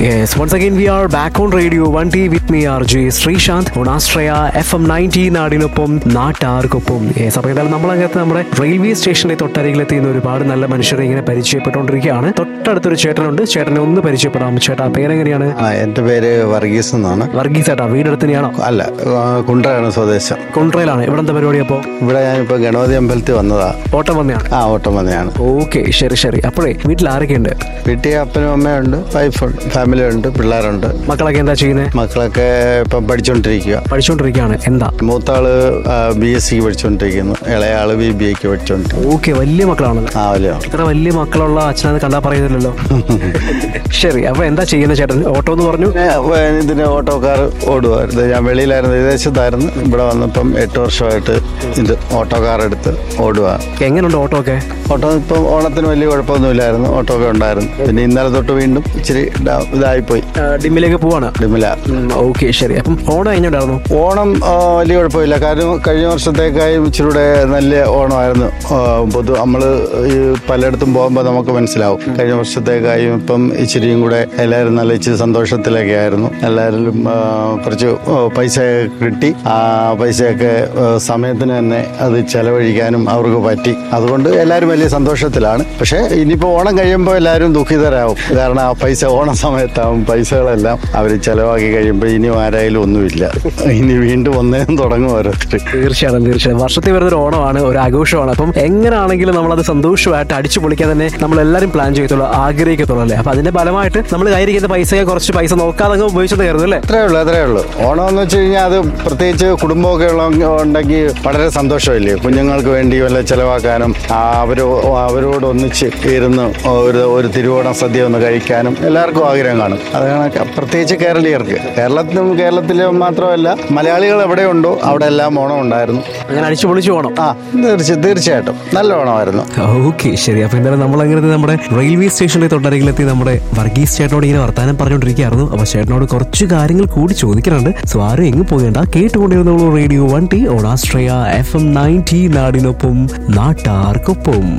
Yes, once again we are back on Radio 1T with me RJ Sreesanth on Astraya FM 90 നാടിനൊപ്പം നാട്ടാർക്കൊപ്പം yes അപ്പോൾ ഏതായാലും നമ്മളകത്ത് നമ്മുടെ railway സ്റ്റേഷന്റെ തൊട്ടരികിലെത്തിയുന്ന ഒരുപാട് നല്ല മനുഷ്യരെ ഇങ്ങനെ പരിചയപ്പെട്ടുകൊണ്ടിരിക്കുകയാണ് തൊട്ടടുത്തൊരു ചേട്ടനുണ്ട് ചേട്ടനെ ഒന്ന് പരിചയപ്പെടാം ചേട്ടാ പേരെങ്ങനെയാണ് ആ എൻ്റെ പേര് വർഗീസ് എന്നാണ് വർഗീസ് ചേട്ടാ വീടെടുത്ത് തന്നെയാണോ അല്ല ആ, കുണ്ട്രയാണ് സ്വദേശം കൊണ്ട്രയിലാണ് ഇവിടെ എന്താ പരിപാടി അപ്പോൾ ഇവിടെ ഞാനിപ്പോൾ ഗണപതി അമ്പലത്തിൽ വന്നതാ ഓട്ടം വന്നെയാണ് ആ ഓട്ടമതയാണ് ഓക്കെ ശരി ശരി അപ്പോഴേ വീട്ടിൽ ആരൊക്കെയുണ്ട് വീട്ടിൽ അപ്പനും അമ്മയുണ്ട് വൈഫുണ്ട് ഫാമിലി ഉണ്ട് പിള്ളേരുണ്ട് മക്കളൊക്കെ എന്താ ചെയ്യുന്നത് മക്കളൊക്കെ ഇപ്പം പഠിച്ചുകൊണ്ടിരിക്കുക പഠിച്ചുകൊണ്ടിരിക്കുകയാണ് എന്താ മൂത്താള് ബി എസ് സിക്ക് പഠിച്ചുകൊണ്ടിരിക്കുന്നു ഇളയാള് ബി ബി എക്ക് പഠിച്ചുകൊണ്ടിരിക്കുന്നു ഓക്കെ വലിയ മക്കളാണ് ആ വലിയ ഇത്ര വലിയ മക്കളുള്ള അച്ഛനെന്ന് കണ്ടാ പറയുന്നില്ലല്ലോ ശരി അപ്പൊ എന്താ ചെയ്യുന്ന ചേട്ടൻ ഓട്ടോ എന്ന് പറഞ്ഞു പിന്നെ വ- ഇതിന് ഓട്ടോക്കാർ ഓടുമായിരുന്നു ഞാൻ വെളിയിലായിരുന്നു വിദേശത്തായിരുന്നു ഇവിടെ വന്നപ്പം എട്ട് വർഷമായിട്ട് ഇത് ഓട്ടോക്കാർ എടുത്ത് ഓടുക എങ്ങനെയുണ്ട് ഓട്ടോ ഒക്കെ ഓട്ടോ ഇപ്പം ഓണത്തിന് വലിയ കുഴപ്പമൊന്നുമില്ലായിരുന്നു ഓട്ടോ ഒക്കെ ഉണ്ടായിരുന്നു പിന്നെ ഇന്നലെ തൊട്ട് വീണ്ടും ഇച്ചിരി ഡ- ഇതായിപ്പോയി ഡിമ്മിലേക്ക് പോവാണ് ഡിമില ഓക്കെ ശരി അപ്പം ഓണം എങ്ങനെയുണ്ടായിരുന്നു ഓണം ആ, വലിയ കുഴപ്പമില്ല കാരണം കഴിഞ്ഞ വർഷത്തേക്കായും ഇച്ചിരി കൂടെ നല്ല ഓണമായിരുന്നു ആ, പൊതു നമ്മൾ ഈ പലയിടത്തും പോകുമ്പോൾ നമുക്ക് മനസ്സിലാവും കഴിഞ്ഞ വർഷത്തേക്കായും ഇപ്പം ഇച്ചിരിയും കൂടെ എല്ലാവരും നല്ല ഇച്ചിരി സന്തോഷത്തിലൊക്കെ ആയിരുന്നു എല്ലാവരും ആ, കുറച്ച് ആ, പൈസ കിട്ടി ആ പൈസയൊക്കെ ആ, സമയത്തിന് തന്നെ അത് ചെലവഴിക്കാനും അവർക്ക് പറ്റി അതുകൊണ്ട് എല്ലാവരും വലിയ സന്തോഷത്തിലാണ് പക്ഷേ ഇനിയിപ്പോൾ ഓണം കഴിയുമ്പോൾ എല്ലാവരും ദുഃഖിതരാകും കാരണം ആ പൈസ ഓണ സമയത്താവും പൈസകളെല്ലാം അവർ ചെലവാക്കി കഴിയുമ്പോൾ ഇനിയും ആരായാലും ഒന്നുമില്ല ഇനി വീണ്ടും ഒന്നേം തുടങ്ങും ഓരോരുത്തർ തീർച്ചയായിട്ടും തീർച്ചയായും വർഷത്തിൽ വരുന്ന ഒരു ഓണമാണ് ഒരു ആഘോഷമാണ് അപ്പം എങ്ങനെയാണെങ്കിലും നമ്മളത് സന്തോഷമായിട്ട് അടിച്ചു പൊളിക്കാൻ തന്നെ നമ്മൾ എല്ലാവരും പ്ലാൻ ചെയ്യത്തുള്ളൂ ആഗ്രഹിക്കത്തുള്ളൂ അല്ലേ അപ്പൊ അതിന്റെ ഫലമായിട്ട് നമ്മൾ കയ്യിരിക്കുന്ന പൈസയെ കുറച്ച് പൈസ നോക്കാതെ അങ്ങ് ഉപയോഗിച്ചത് കയറുന്നു അല്ലേ അത്രേ ഉള്ളൂ അത്രേ ഉള്ളൂ ഓണം എന്ന് വെച്ച് കഴിഞ്ഞാൽ അത് പ്രത്യേകിച്ച് കുടുംബമൊക്കെ ഉള്ള ഉണ്ടെങ്കിൽ വളരെ സന്തോഷമില്ലേ കുഞ്ഞുങ്ങൾക്ക് വേണ്ടി വല്ല ചെലവാക്കാനും ആ, അവര് അവരോട് ഒന്നിച്ച് ഇരുന്ന് ഒരു ഒരു തിരുവോണം സദ്യ ഒന്ന് കഴിക്കാനും എല്ലാവർക്കും ആഗ്രഹം കാണും അതാണ് പ്രത്യേകിച്ച് കേരളീയർക്ക് കേരളത്തിലും കേരളത്തിലും മാത്രമല്ല മലയാളികൾ എവിടെയുണ്ടോ അവിടെ എല്ലാം ഓണം ഉണ്ടായിരുന്നു അങ്ങനെ അടിച്ചു പൊളിച്ചു പോകണം ആ തീർച്ച തീർച്ചയായിട്ടും നല്ല ഓണമായിരുന്നു ഓക്കെ ശരി അപ്പൊ എന്തായാലും നമ്മൾ അങ്ങനെ നമ്മുടെ റെയിൽവേ സ്റ്റേഷനിലെ തൊട്ടരികിലെത്തി നമ്മുടെ വർഗീസ് ചേട്ടനോട് ഇങ്ങനെ വർത്താനം പറഞ്ഞുകൊണ്ടിരിക്കുകയായിരുന്നു അപ്പൊ ചേട്ടനോട് കുറച്ച് കാര്യങ്ങൾ കൂടി ചോദിക്കാനുണ്ട് സോ ആരും എങ്ങും പോകേണ്ട കേട്ടുകൊണ്ടിരുന്നോളൂ റേഡിയോ വൺ ടി ഓണാസ്ട്രയ എഫ് എം നയൻറ്റി നാടിനൊപ്പം നാട്ടാർക്കൊപ്പം